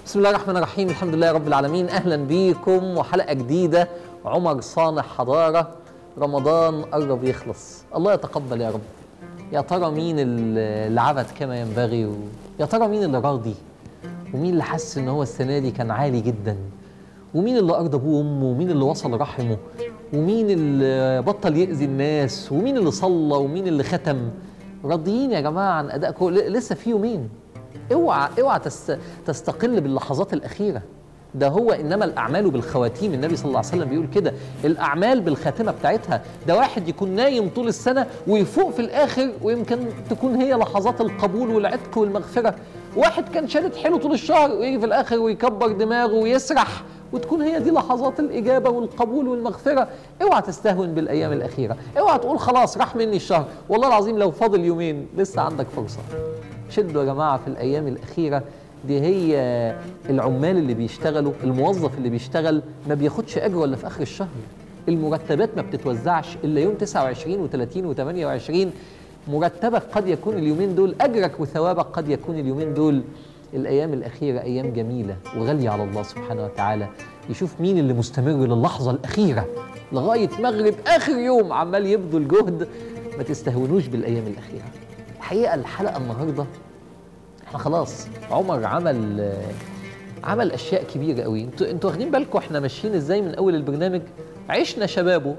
بسم الله الرحمن الرحيم الحمد لله رب العالمين اهلا بيكم وحلقه جديده عمر صانع حضاره رمضان قرب يخلص الله يتقبل يا رب يا ترى مين اللي عبد كما ينبغي و... يا ترى مين اللي راضي ومين اللي حس ان هو السنه دي كان عالي جدا ومين اللي ارضى ابوه وامه ومين اللي وصل رحمه ومين اللي بطل يأذي الناس ومين اللي صلى ومين اللي ختم راضيين يا جماعه عن ادائكم ل- لسه في يومين اوعى اوعى تست... تستقل باللحظات الاخيره ده هو انما الاعمال بالخواتيم النبي صلى الله عليه وسلم بيقول كده الاعمال بالخاتمه بتاعتها ده واحد يكون نايم طول السنه ويفوق في الاخر ويمكن تكون هي لحظات القبول والعتق والمغفره واحد كان شادد حيله طول الشهر ويجي في الاخر ويكبر دماغه ويسرح وتكون هي دي لحظات الإجابة والقبول والمغفرة اوعى تستهون بالأيام الأخيرة اوعى تقول خلاص راح مني الشهر والله العظيم لو فاضل يومين لسه عندك فرصة شدوا يا جماعة في الأيام الأخيرة دي هي العمال اللي بيشتغلوا الموظف اللي بيشتغل ما بياخدش أجر ولا في آخر الشهر المرتبات ما بتتوزعش إلا يوم 29 و30 و28 مرتبك قد يكون اليومين دول أجرك وثوابك قد يكون اليومين دول الأيام الأخيرة أيام جميلة وغالية على الله سبحانه وتعالى يشوف مين اللي مستمر للحظة الأخيرة لغاية مغرب آخر يوم عمال يبذل جهد ما تستهونوش بالأيام الأخيرة الحقيقة الحلقة النهاردة احنا خلاص عمر عمل عمل اشياء كبيره قوي انتوا انتوا واخدين بالكم احنا ماشيين ازاي من اول البرنامج عشنا شبابه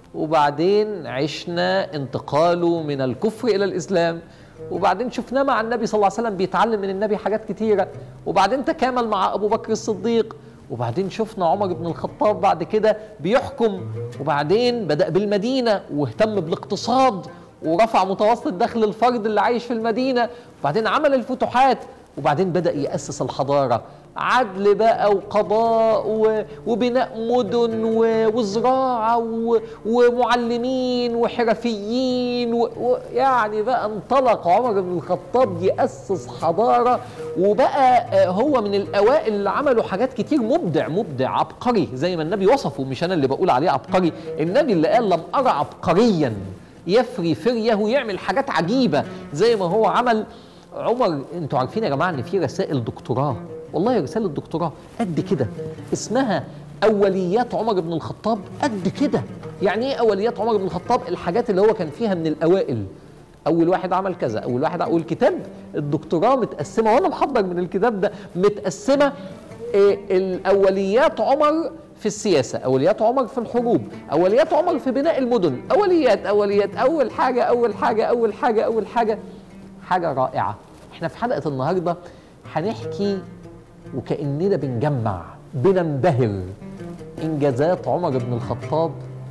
وبعدين عشنا انتقاله من الكفر الى الاسلام وبعدين شفناه مع النبي صلى الله عليه وسلم بيتعلم من النبي حاجات كتيره وبعدين تكامل مع ابو بكر الصديق وبعدين شفنا عمر بن الخطاب بعد كده بيحكم وبعدين بدأ بالمدينة واهتم بالاقتصاد ورفع متوسط دخل الفرد اللي عايش في المدينة وبعدين عمل الفتوحات وبعدين بدأ يأسس الحضارة عدل بقى وقضاء و- وبناء مدن و- وزراعة و- ومعلمين وحرفيين و- ويعني بقى انطلق عمر بن الخطاب يأسس حضارة وبقى آه، هو من الأوائل اللي عملوا حاجات كتير مبدع مبدع عبقري زي ما النبي وصفه مش أنا اللي بقول عليه عبقري النبي اللي قال لم أرى عبقريا يفري فريه ويعمل حاجات عجيبة زي ما هو عمل عمر انتوا عارفين يا جماعه ان في رسائل دكتوراه والله رساله دكتوراه قد كده اسمها اوليات عمر بن الخطاب قد كده يعني ايه اوليات عمر بن الخطاب الحاجات اللي هو كان فيها من الاوائل اول واحد عمل كذا اول واحد ع- والكتاب الدكتوراه متقسمه وانا محضر من الكتاب ده متقسمه إيه، الاوليات عمر في السياسة أوليات عمر في الحروب أوليات عمر في بناء المدن أوليات أوليات أول حاجة أول حاجة أول حاجة أول حاجة حاجة رائعة احنا في حلقة النهاردة هنحكي وكأننا بنجمع بننبهر إنجازات عمر بن الخطاب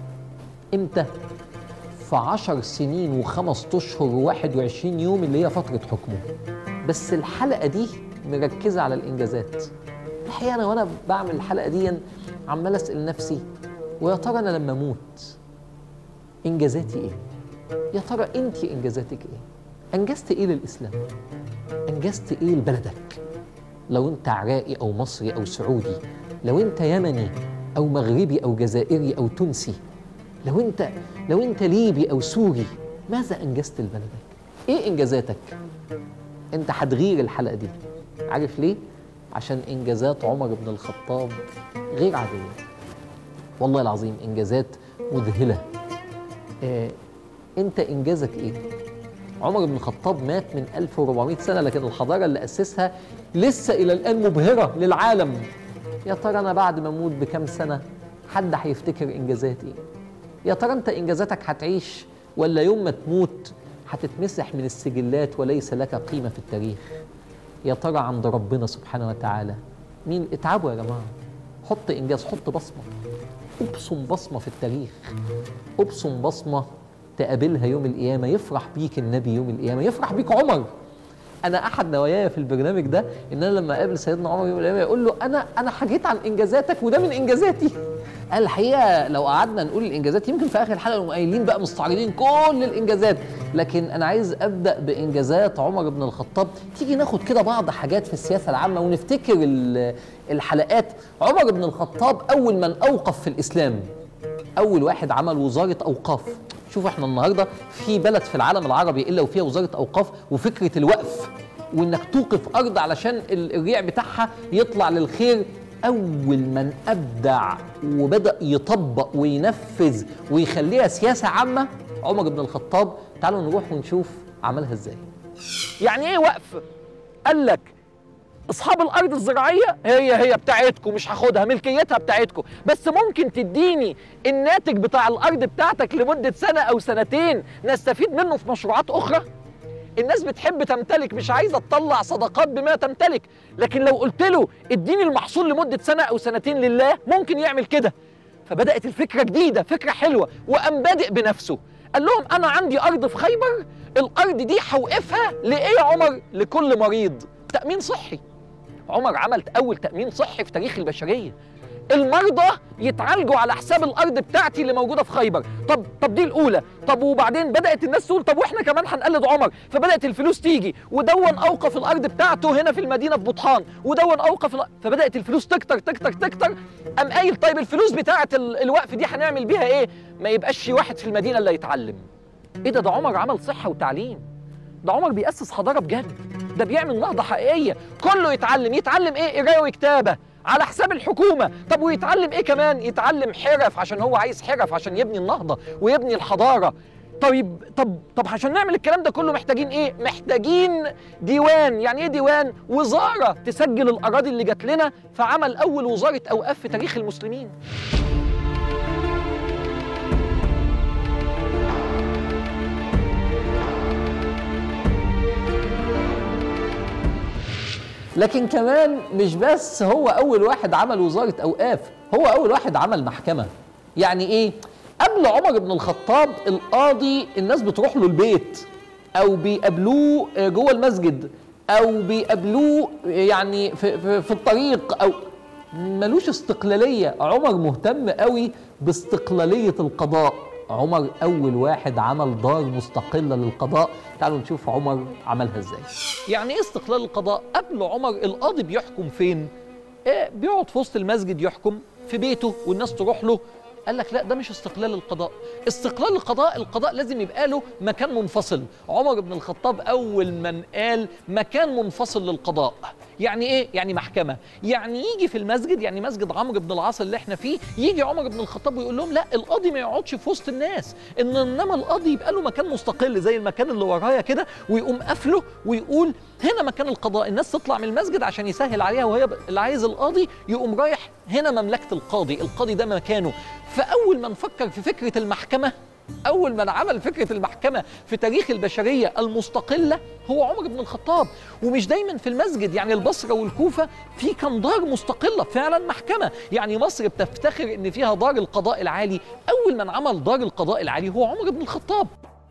إمتى؟ في عشر سنين وخمس أشهر وواحد وعشرين يوم اللي هي فترة حكمه بس الحلقة دي مركزة على الإنجازات الحقيقة أنا وأنا بعمل الحلقة دي عمال أسأل نفسي ويا ترى أنا لما أموت إنجازاتي إيه؟ يا ترى أنت إنجازاتك إيه؟ أنجزت إيه للإسلام؟ أنجزت إيه لبلدك؟ لو أنت عراقي أو مصري أو سعودي لو أنت يمني أو مغربي أو جزائري أو تونسي لو أنت لو أنت ليبي أو سوري ماذا أنجزت لبلدك؟ إيه إنجازاتك؟ أنت هتغير الحلقة دي عارف ليه؟ عشان إنجازات عمر بن الخطاب غير عادية والله العظيم إنجازات مذهلة آه، أنت إنجازك إيه؟ عمر بن الخطاب مات من 1400 سنة لكن الحضارة اللي أسسها لسه إلى الآن مبهرة للعالم يا ترى أنا بعد ما أموت بكم سنة حد هيفتكر إنجازاتي يا ترى أنت إنجازاتك هتعيش ولا يوم ما تموت هتتمسح من السجلات وليس لك قيمة في التاريخ يا ترى عند ربنا سبحانه وتعالى مين اتعبوا يا جماعة حط إنجاز حط بصمة ابصم بصمة في التاريخ ابصم بصمة تقابلها يوم القيامة يفرح بيك النبي يوم القيامة يفرح بيك عمر انا احد نواياي في البرنامج ده ان انا لما اقابل سيدنا عمر يوم القيامه يقول له انا انا حكيت عن انجازاتك وده من انجازاتي قال الحقيقه لو قعدنا نقول الانجازات يمكن في اخر الحلقه نقوم قايلين بقى مستعرضين كل الانجازات لكن انا عايز ابدا بانجازات عمر بن الخطاب تيجي ناخد كده بعض حاجات في السياسه العامه ونفتكر ال- الحلقات عمر بن الخطاب اول من اوقف في الاسلام اول واحد عمل وزاره اوقاف شوف احنا النهارده في بلد في العالم العربي الا وفيها وزاره اوقاف وفكره الوقف وانك توقف ارض علشان ال- الريع بتاعها يطلع للخير اول من ابدع وبدا يطبق وينفذ ويخليها سياسه عامه عمر بن الخطاب تعالوا نروح ونشوف عملها ازاي يعني ايه وقف قال لك اصحاب الارض الزراعيه هي هي بتاعتكم مش هاخدها ملكيتها بتاعتكم بس ممكن تديني الناتج بتاع الارض بتاعتك لمده سنه او سنتين نستفيد منه في مشروعات اخرى الناس بتحب تمتلك مش عايزه تطلع صدقات بما تمتلك لكن لو قلت له اديني المحصول لمده سنه او سنتين لله ممكن يعمل كده فبدات الفكره جديده فكره حلوه وقام بادئ بنفسه قال لهم انا عندي ارض في خيبر الارض دي هوقفها لايه يا عمر لكل مريض تامين صحي عمر عمل اول تامين صحي في تاريخ البشريه المرضى يتعالجوا على حساب الارض بتاعتي اللي موجوده في خيبر طب طب دي الاولى طب وبعدين بدات الناس تقول طب واحنا كمان هنقلد عمر فبدات الفلوس تيجي ودون اوقف الارض بتاعته هنا في المدينه في بطحان ودون اوقف الأ- فبدات الفلوس تكتر تكتر تكتر قام قايل طيب الفلوس بتاعه ال- الوقف دي هنعمل بيها ايه ما يبقاش في واحد في المدينه اللي يتعلم ايه ده ده عمر عمل صحه وتعليم ده عمر بيأسس حضارة بجد ده بيعمل نهضة حقيقية كله يتعلم يتعلم ايه قراية وكتابة على حساب الحكومة طب ويتعلم ايه كمان يتعلم حرف عشان هو عايز حرف عشان يبني النهضة ويبني الحضارة طيب طب طب عشان نعمل الكلام ده كله محتاجين ايه محتاجين ديوان يعني ايه ديوان وزارة تسجل الأراضي اللي جات لنا فعمل أول وزارة أوقاف في تاريخ المسلمين لكن كمان مش بس هو اول واحد عمل وزاره اوقاف هو اول واحد عمل محكمه يعني ايه قبل عمر بن الخطاب القاضي الناس بتروح له البيت او بيقابلوه آه، جوه المسجد او بيقابلوه يعني في, في, في الطريق او ملوش استقلاليه عمر مهتم قوي باستقلاليه القضاء عمر اول واحد عمل دار مستقله للقضاء تعالوا نشوف عمر عملها ازاي يعني ايه استقلال القضاء قبل عمر القاضي بيحكم فين إيه بيقعد في وسط المسجد يحكم في بيته والناس تروح له قال لك لا ده مش استقلال القضاء استقلال القضاء القضاء لازم يبقى له مكان منفصل عمر بن الخطاب اول من قال مكان منفصل للقضاء يعني ايه يعني محكمه يعني يجي في المسجد يعني مسجد عمرو بن العاص اللي احنا فيه يجي عمر بن الخطاب ويقول لهم لا القاضي ما يقعدش في وسط الناس ان انما القاضي يبقى له مكان مستقل زي المكان اللي ورايا كده ويقوم قافله ويقول هنا مكان القضاء الناس تطلع من المسجد عشان يسهل عليها وهي ب- اللي عايز القاضي يقوم رايح هنا مملكه القاضي القاضي ده مكانه فاول ما نفكر في فكره المحكمه اول من عمل فكره المحكمه في تاريخ البشريه المستقله هو عمر بن الخطاب ومش دايما في المسجد يعني البصره والكوفه في كان دار مستقله فعلا محكمه يعني مصر بتفتخر ان فيها دار القضاء العالي اول من عمل دار القضاء العالي هو عمر بن الخطاب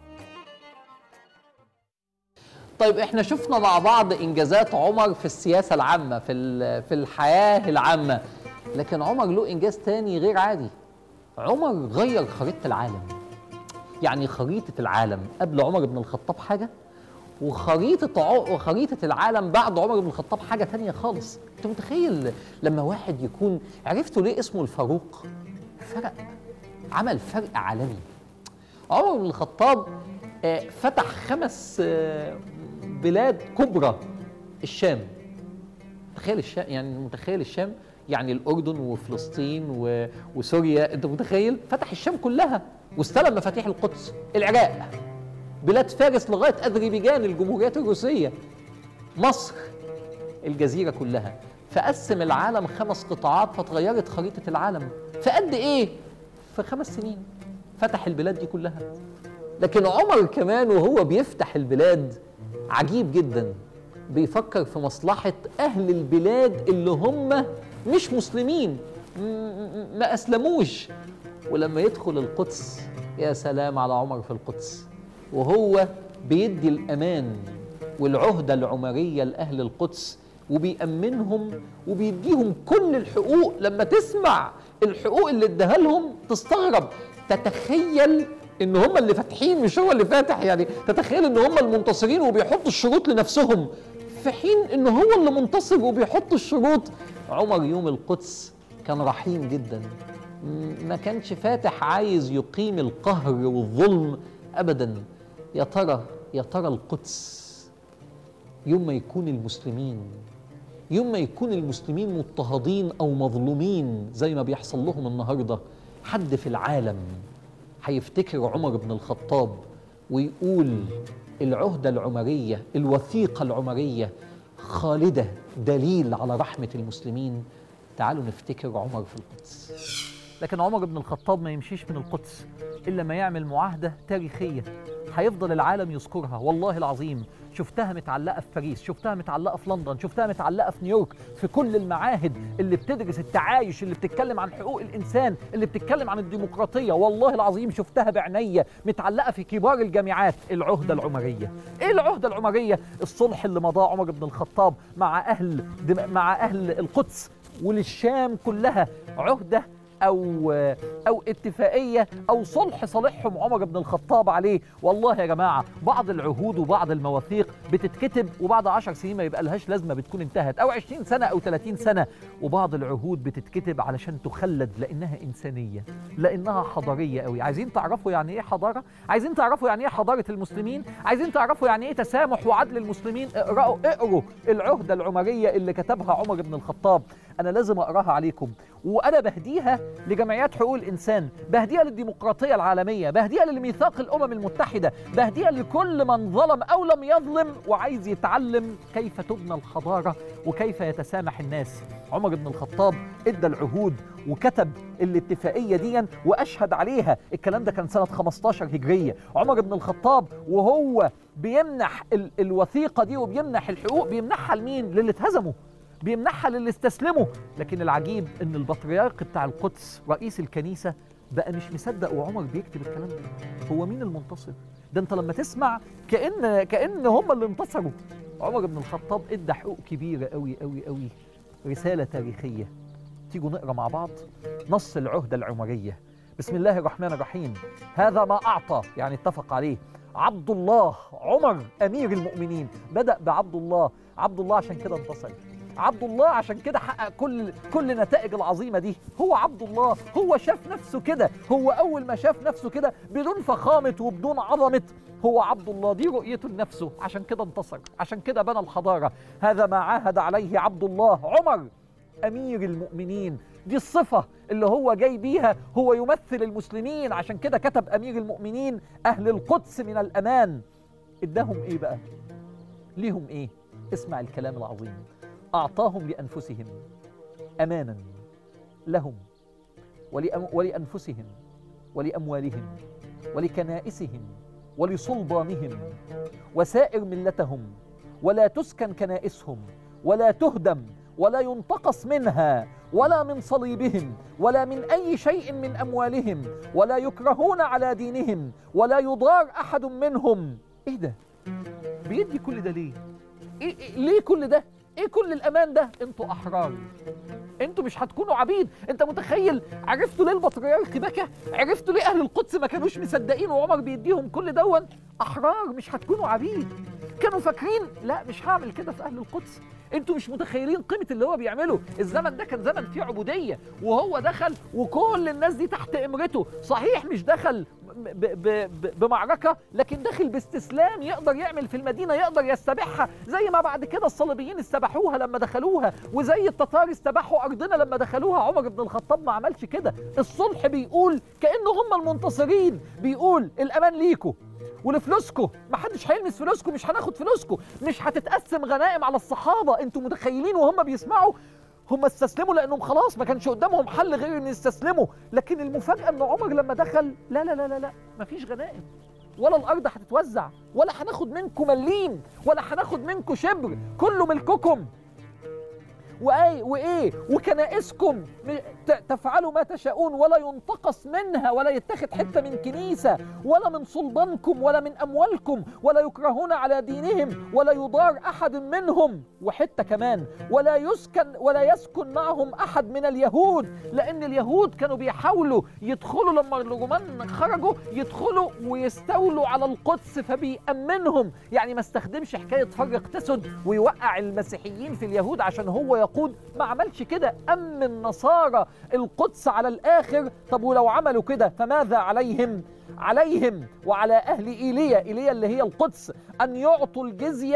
طيب احنا شفنا مع بعض انجازات عمر في السياسه العامه في ال- في الحياه العامه لكن عمر له انجاز تاني غير عادي عمر غير خريطه العالم يعني خريطه العالم قبل عمر بن الخطاب حاجه وخريطه ع- وخريطه العالم بعد عمر بن الخطاب حاجه تانية خالص انت متخيل لما واحد يكون عرفتوا ليه اسمه الفاروق فرق عمل فرق عالمي عمر بن الخطاب آه، فتح خمس آه، بلاد كبرى الشام تخيل الشام يعني متخيل الشام يعني الاردن وفلسطين و... وسوريا انت متخيل فتح الشام كلها واستلم مفاتيح القدس العراق بلاد فارس لغايه اذربيجان الجمهوريات الروسيه مصر الجزيره كلها فقسم العالم خمس قطاعات فتغيرت خريطه العالم في قد ايه في خمس سنين فتح البلاد دي كلها لكن عمر كمان وهو بيفتح البلاد عجيب جدا بيفكر في مصلحة أهل البلاد اللي هم مش مسلمين م- م- ما أسلموش ولما يدخل القدس يا سلام على عمر في القدس وهو بيدي الأمان والعهدة العمرية لأهل القدس وبيأمنهم وبيديهم كل الحقوق لما تسمع الحقوق اللي اداها لهم تستغرب تتخيل ان هم اللي فاتحين مش هو اللي فاتح يعني تتخيل ان هم المنتصرين وبيحطوا الشروط لنفسهم في حين ان هو اللي منتصر وبيحط الشروط عمر يوم القدس كان رحيم جدا م- ما كانش فاتح عايز يقيم القهر والظلم ابدا يا ترى يا ترى القدس يوم ما يكون المسلمين يوم ما يكون المسلمين مضطهدين او مظلومين زي ما بيحصل لهم النهارده حد في العالم هيفتكر عمر بن الخطاب ويقول العهده العمريه الوثيقه العمريه خالده دليل على رحمه المسلمين تعالوا نفتكر عمر في القدس لكن عمر بن الخطاب ما يمشيش من القدس إلا ما يعمل معاهدة تاريخية هيفضل العالم يذكرها والله العظيم شفتها متعلقة في باريس شفتها متعلقة في لندن شفتها متعلقة في نيويورك في كل المعاهد اللي بتدرس التعايش اللي بتتكلم عن حقوق الإنسان اللي بتتكلم عن الديمقراطية والله العظيم شفتها بعينيا متعلقة في كبار الجامعات العهدة العمرية إيه العهدة العمرية الصلح اللي مضاه عمر بن الخطاب مع أهل دم... مع أهل القدس وللشام كلها عهدة او او اتفاقيه او صلح صالحهم عمر بن الخطاب عليه والله يا جماعه بعض العهود وبعض المواثيق بتتكتب وبعد عشر سنين ما يبقى لهاش لازمه بتكون انتهت او 20 سنه او 30 سنه وبعض العهود بتتكتب علشان تخلد لانها انسانيه لانها حضاريه قوي عايزين تعرفوا يعني ايه حضاره عايزين تعرفوا يعني ايه حضاره المسلمين عايزين تعرفوا يعني ايه تسامح وعدل المسلمين اقراوا اقروا العهده العمريه اللي كتبها عمر بن الخطاب انا لازم اقراها عليكم وانا بهديها لجمعيات حقوق الانسان بهديها للديمقراطيه العالميه بهديها لميثاق الامم المتحده بهديها لكل من ظلم او لم يظلم وعايز يتعلم كيف تبنى الحضاره وكيف يتسامح الناس عمر بن الخطاب ادى العهود وكتب الاتفاقيه دي واشهد عليها الكلام ده كان سنه 15 هجريه عمر بن الخطاب وهو بيمنح ال- الوثيقه دي وبيمنح الحقوق بيمنحها لمين للي اتهزموا بيمنحها للي استسلموا لكن العجيب ان البطريرك بتاع القدس رئيس الكنيسه بقى مش مصدق وعمر بيكتب الكلام ده هو مين المنتصر ده انت لما تسمع كان كان هم اللي انتصروا عمر بن الخطاب ادى حقوق كبيره قوي قوي قوي رساله تاريخيه تيجوا نقرا مع بعض نص العهده العمريه بسم الله الرحمن الرحيم هذا ما اعطى يعني اتفق عليه عبد الله عمر امير المؤمنين بدا بعبد الله عبد الله عشان كده انتصر عبد الله عشان كده حقق كل كل النتائج العظيمه دي هو عبد الله هو شاف نفسه كده هو اول ما شاف نفسه كده بدون فخامه وبدون عظمه هو عبد الله دي رؤيته لنفسه عشان كده انتصر عشان كده بنى الحضاره هذا ما عاهد عليه عبد الله عمر امير المؤمنين دي الصفه اللي هو جاي بيها هو يمثل المسلمين عشان كده كتب امير المؤمنين اهل القدس من الامان اداهم ايه بقى ليهم ايه اسمع الكلام العظيم أعطاهم لأنفسهم أمانا لهم ولأم ولأنفسهم ولأموالهم ولكنائسهم ولصلبانهم وسائر ملتهم ولا تسكن كنائسهم ولا تهدم ولا ينتقص منها ولا من صليبهم ولا من أي شيء من أموالهم ولا يكرهون على دينهم ولا يضار أحد منهم إيه ده؟ بيدي كل ده ليه؟ إيه إيه ليه كل ده؟ ايه كل الامان ده انتوا احرار انتوا مش هتكونوا عبيد انت متخيل عرفتوا ليه البطريرك بكى عرفتوا ليه اهل القدس ما كانوش مصدقين وعمر بيديهم كل دون احرار مش هتكونوا عبيد كانوا فاكرين لا مش هعمل كده في اهل القدس انتوا مش متخيلين قيمه اللي هو بيعمله الزمن ده كان زمن فيه عبوديه وهو دخل وكل الناس دي تحت امرته صحيح مش دخل ب ب ب بمعركه لكن داخل باستسلام يقدر يعمل في المدينه يقدر يستبيحها زي ما بعد كده الصليبيين استباحوها لما دخلوها وزي التتار استباحوا ارضنا لما دخلوها عمر بن الخطاب ما عملش كده الصلح بيقول كانه هم المنتصرين بيقول الامان ليكوا ولفلوسكم ما حدش هيلمس فلوسكم مش هناخد فلوسكم مش هتتقسم غنائم على الصحابه انتوا متخيلين وهم بيسمعوا هم استسلموا لانهم خلاص ما كانش قدامهم حل غير ان يستسلموا لكن المفاجاه ان عمر لما دخل لا لا لا لا لا مفيش غنائم ولا الارض هتتوزع ولا هناخد منكم مليم ولا هناخد منكم شبر كله ملككم وايه وايه وكنائسكم م- ت- تفعلوا ما تشاءون ولا ينتقص منها ولا يتخذ حته من كنيسه ولا من صلبانكم ولا من اموالكم ولا يكرهون على دينهم ولا يضار احد منهم وحته كمان ولا يسكن ولا يسكن معهم احد من اليهود لان اليهود كانوا بيحاولوا يدخلوا لما الرومان خرجوا يدخلوا ويستولوا على القدس فبيأمنهم يعني ما استخدمش حكايه فرق تسد ويوقع المسيحيين في اليهود عشان هو يقود ما عملش كده أمن نصارى القدس على الآخر طب ولو عملوا كده فماذا عليهم عليهم وعلى أهل إيليا إيليا اللي هي القدس أن يعطوا الجزية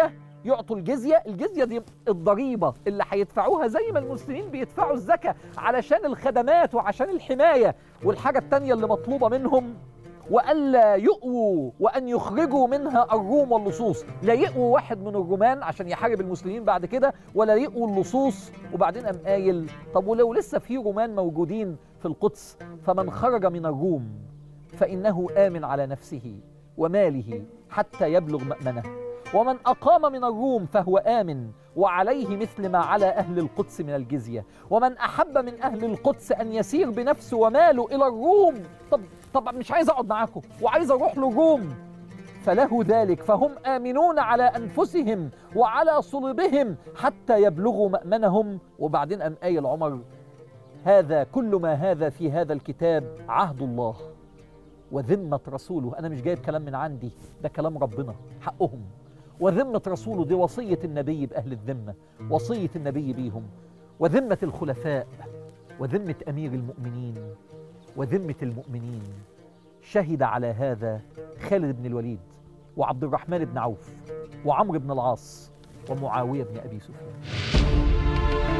يعطوا الجزيه الجزيه دي الضريبه اللي هيدفعوها زي ما المسلمين بيدفعوا الزكاه علشان الخدمات وعشان الحمايه والحاجه الثانيه اللي مطلوبه منهم والا يؤووا وان يخرجوا منها الروم واللصوص لا يؤووا واحد من الرومان عشان يحارب المسلمين بعد كده ولا يؤووا اللصوص وبعدين قام قايل طب ولو لسه في رومان موجودين في القدس فمن خرج من الروم فانه امن على نفسه وماله حتى يبلغ مأمنه ومن أقام من الروم فهو آمن وعليه مثل ما على أهل القدس من الجزية ومن أحب من أهل القدس أن يسير بنفسه وماله إلى الروم طب طب مش عايز أقعد معاكم وعايز أروح للروم فله ذلك فهم آمنون على أنفسهم وعلى صلبهم حتى يبلغوا مأمنهم وبعدين قام قايل عمر هذا كل ما هذا في هذا الكتاب عهد الله وذمة رسوله أنا مش جايب كلام من عندي ده كلام ربنا حقهم وذمة رسوله دي وصية النبي بأهل الذمة وصية النبي بيهم وذمة الخلفاء وذمة أمير المؤمنين وذمة المؤمنين شهد على هذا خالد بن الوليد وعبد الرحمن بن عوف وعمرو بن العاص ومعاوية بن أبي سفيان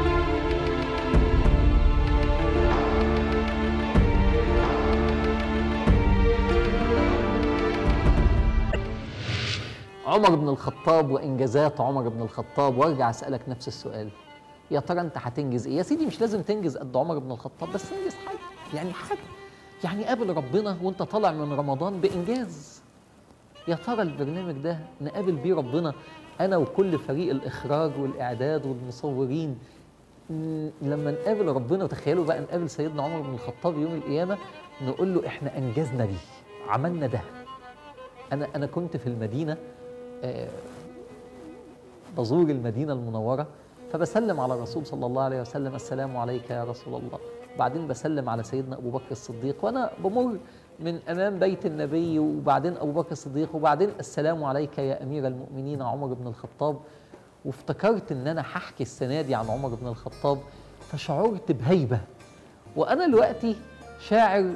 عمر بن الخطاب وانجازات عمر بن الخطاب وارجع اسالك نفس السؤال يا ترى انت هتنجز ايه يا سيدي مش لازم تنجز قد عمر بن الخطاب بس انجز حاجه يعني حاجه يعني قابل ربنا وانت طالع من رمضان بانجاز يا ترى البرنامج ده نقابل بيه ربنا انا وكل فريق الاخراج والاعداد والمصورين م- لما نقابل ربنا وتخيلوا بقى نقابل سيدنا عمر بن الخطاب يوم القيامه نقول له احنا انجزنا دي عملنا ده انا انا كنت في المدينه آه، بزور المدينة المنورة فبسلم على الرسول صلى الله عليه وسلم السلام عليك يا رسول الله بعدين بسلم على سيدنا أبو بكر الصديق وأنا بمر من أمام بيت النبي وبعدين أبو بكر الصديق وبعدين السلام عليك يا أمير المؤمنين عمر بن الخطاب وافتكرت إن أنا هحكي السنة دي عن عمر بن الخطاب فشعرت بهيبة وأنا دلوقتي شاعر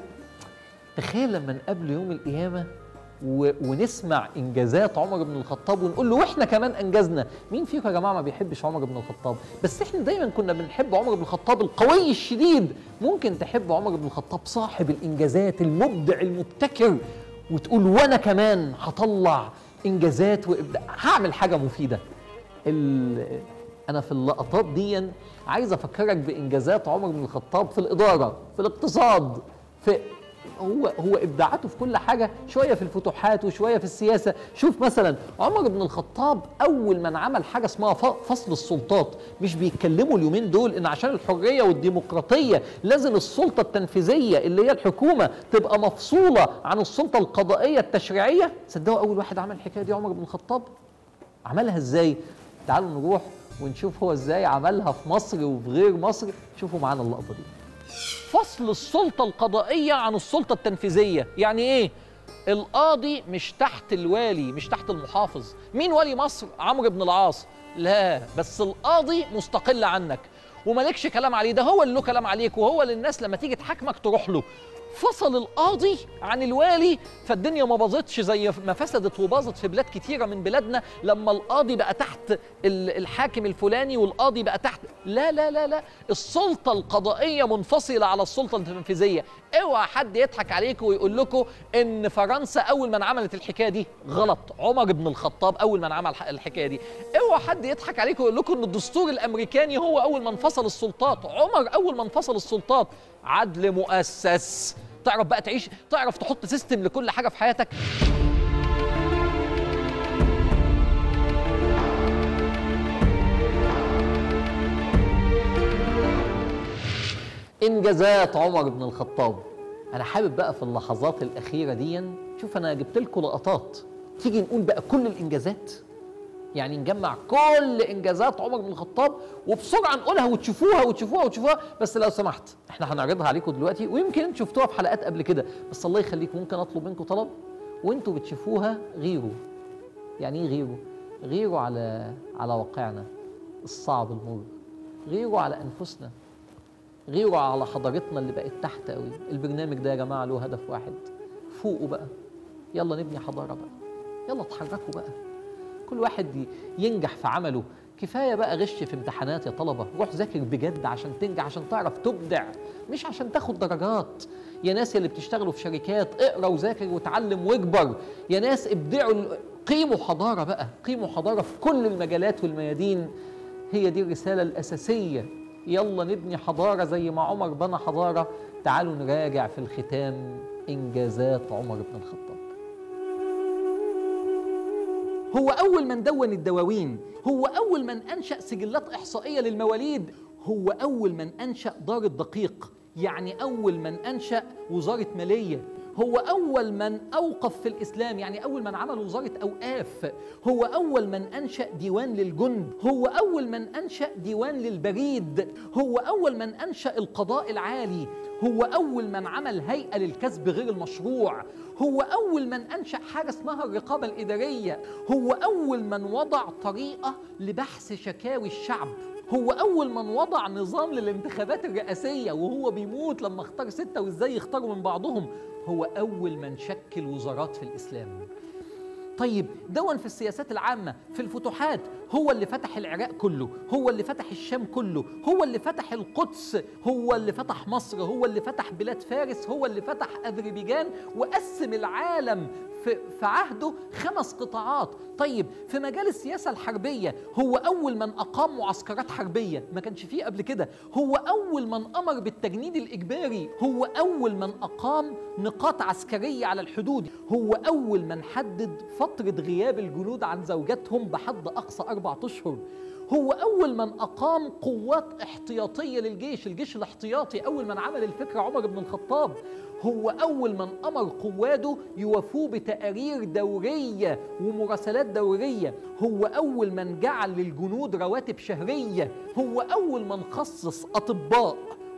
تخيل لما نقابله يوم القيامة و... ونسمع انجازات عمر بن الخطاب ونقول له واحنا كمان انجزنا مين فيكم يا جماعه ما بيحبش عمر بن الخطاب بس احنا دايما كنا بنحب عمر بن الخطاب القوي الشديد ممكن تحب عمر بن الخطاب صاحب الانجازات المبدع المبتكر وتقول وانا كمان هطلع انجازات وابداع هعمل حاجه مفيده ال... انا في اللقطات دي عايز افكرك بانجازات عمر بن الخطاب في الاداره في الاقتصاد في هو هو ابداعاته في كل حاجه شويه في الفتوحات وشويه في السياسه شوف مثلا عمر بن الخطاب اول من عمل حاجه اسمها ف- فصل السلطات مش بيتكلموا اليومين دول ان عشان الحريه والديمقراطيه لازم السلطه التنفيذيه اللي هي الحكومه تبقى مفصوله عن السلطه القضائيه التشريعيه صدقوا اول واحد عمل الحكايه دي عمر بن الخطاب عملها ازاي تعالوا نروح ونشوف هو ازاي عملها في مصر وفي غير مصر شوفوا معانا اللقطه دي فصل السلطة القضائية عن السلطة التنفيذية يعني ايه؟ القاضي مش تحت الوالي مش تحت المحافظ مين ولي مصر؟ عمرو بن العاص لا بس القاضي مستقل عنك ومالكش كلام عليه ده هو اللي له كلام عليك وهو اللي الناس لما تيجي تحاكمك تروح له فصل القاضي عن الوالي فالدنيا ما باظتش زي ما فسدت وباظت في بلاد كتيره من بلادنا لما القاضي بقى تحت ال- الحاكم الفلاني والقاضي بقى تحت لا لا لا لا السلطه القضائيه منفصله على السلطه التنفيذيه اوعى حد يضحك عليكم ويقول لكم ان فرنسا اول من عملت الحكايه دي غلط عمر بن الخطاب اول من عمل الحكايه دي اوعى حد يضحك عليكم ويقول لكم ان الدستور الامريكاني هو اول من فصل السلطات عمر اول من فصل السلطات عدل مؤسس تعرف بقى تعيش تعرف تحط سيستم لكل حاجه في حياتك انجازات عمر بن الخطاب انا حابب بقى في اللحظات الاخيره دي شوف انا جبت لكم لقطات تيجي نقول بقى كل الانجازات يعني نجمع كل انجازات عمر بن الخطاب وبسرعه نقولها وتشوفوها وتشوفوها وتشوفوها بس لو سمحت احنا هنعرضها عليكم دلوقتي ويمكن انتوا شفتوها في حلقات قبل كده بس الله يخليكم ممكن اطلب منكم طلب وانتوا بتشوفوها غيروا يعني ايه غيروا غيروا على على واقعنا الصعب المر غيروا على انفسنا غيروا على حضارتنا اللي بقت تحت قوي البرنامج ده يا جماعه له هدف واحد فوقوا بقى يلا نبني حضاره بقى يلا اتحركوا بقى كل واحد ي- ينجح في عمله كفايه بقى غش في امتحانات يا طلبه روح ذاكر بجد عشان تنجح عشان تعرف تبدع مش عشان تاخد درجات يا ناس اللي بتشتغلوا في شركات اقرا وذاكر وتعلم واكبر يا ناس ابدعوا ال- قيموا حضاره بقى قيموا حضاره في كل المجالات والميادين هي دي الرساله الاساسيه يلا نبني حضاره زي ما عمر بنى حضاره تعالوا نراجع في الختام انجازات عمر بن الخطاب هو أول من دون الدواوين هو أول من أنشأ سجلات إحصائية للمواليد هو أول من أنشأ دار الدقيق يعني أول من أنشأ وزارة مالية هو أول من أوقف في الإسلام يعني أول من عمل وزارة أوقاف هو أول من أنشأ ديوان للجند هو أول من أنشأ ديوان للبريد هو أول من أنشأ القضاء العالي هو أول من عمل هيئة للكسب غير المشروع هو أول من أنشأ حاجة اسمها الرقابة الإدارية هو أول من وضع طريقة لبحث شكاوي الشعب هو أول من وضع نظام للانتخابات الرئاسية وهو بيموت لما اختار ستة وإزاي يختاروا من بعضهم هو أول من شكل وزارات في الإسلام طيب دون في السياسات العامة في الفتوحات هو اللي فتح العراق كله هو اللي فتح الشام كله هو اللي فتح القدس هو اللي فتح مصر هو اللي فتح بلاد فارس هو اللي فتح أذربيجان وقسم العالم في, في عهده خمس قطاعات طيب في مجال السياسة الحربية هو أول من أقام معسكرات حربية ما كانش فيه قبل كده هو أول من أمر بالتجنيد الإجباري هو أول من أقام نقاط عسكرية على الحدود هو أول من حدد فترة غياب الجنود عن زوجاتهم بحد أقصى أربعة أشهر هو أول من أقام قوات احتياطية للجيش الجيش الاحتياطي أول من عمل الفكرة عمر بن الخطاب هو أول من أمر قواده يوافوه بتقارير دورية ومراسلات دورية هو أول من جعل للجنود رواتب شهرية هو أول من خصص أطباء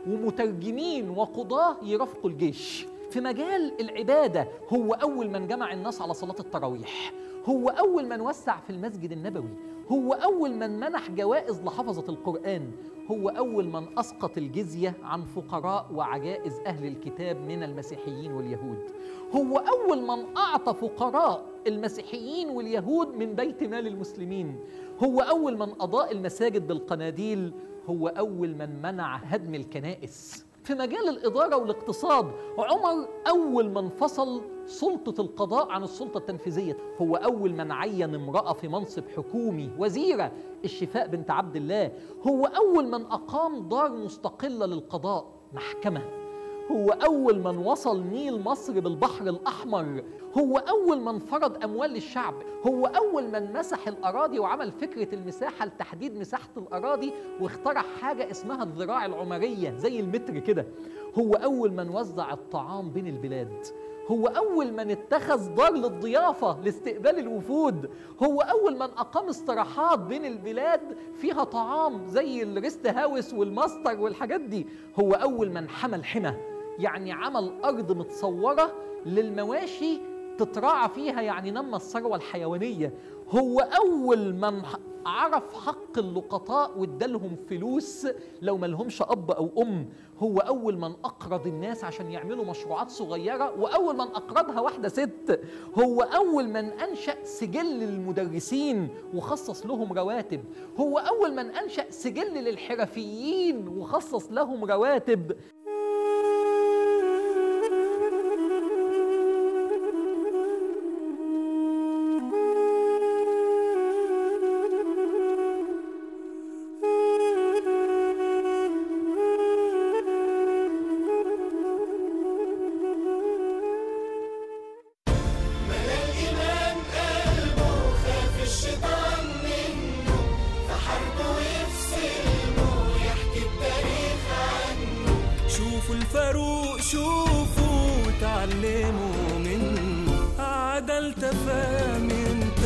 ومترجمين وقضاة يرافقوا الجيش في مجال العبادة هو أول من جمع الناس على صلاة التراويح هو أول من وسع في المسجد النبوي هو أول من منح جوائز لحفظة القرآن هو أول من أسقط الجزية عن فقراء وعجائز أهل الكتاب من المسيحيين واليهود هو أول من أعطى فقراء المسيحيين واليهود من بيت مال المسلمين هو أول من أضاء المساجد بالقناديل هو أول من منع هدم الكنائس في مجال الإدارة والاقتصاد عمر أول من فصل سلطة القضاء عن السلطة التنفيذية هو أول من عين امرأة في منصب حكومي وزيرة الشفاء بنت عبد الله هو أول من أقام دار مستقلة للقضاء محكمة هو أول من وصل نيل مصر بالبحر الأحمر هو أول من فرض أموال للشعب هو أول من مسح الأراضي وعمل فكرة المساحة لتحديد مساحة الأراضي واخترع حاجة اسمها الذراع العمرية زي المتر كده هو أول من وزع الطعام بين البلاد هو أول من اتخذ دار للضيافة لاستقبال الوفود هو أول من أقام استراحات بين البلاد فيها طعام زي الريست هاوس والماستر والحاجات دي هو أول من حمل حمى يعني عمل أرض متصورة للمواشي تتراعى فيها يعني نمى الثروة الحيوانية هو أول من عرف حق اللقطاء وادالهم فلوس لو ما لهمش أب أو أم هو أول من أقرض الناس عشان يعملوا مشروعات صغيرة وأول من أقرضها واحدة ست هو أول من أنشأ سجل للمدرسين وخصص لهم رواتب هو أول من أنشأ سجل للحرفيين وخصص لهم رواتب الإمام قلبه خاف الشيطان منه فحاربه ويفسلمه يحكي التاريخ عنه شوفوا الفاروق شوفوا وتعلموا منه عدل تفاهم انت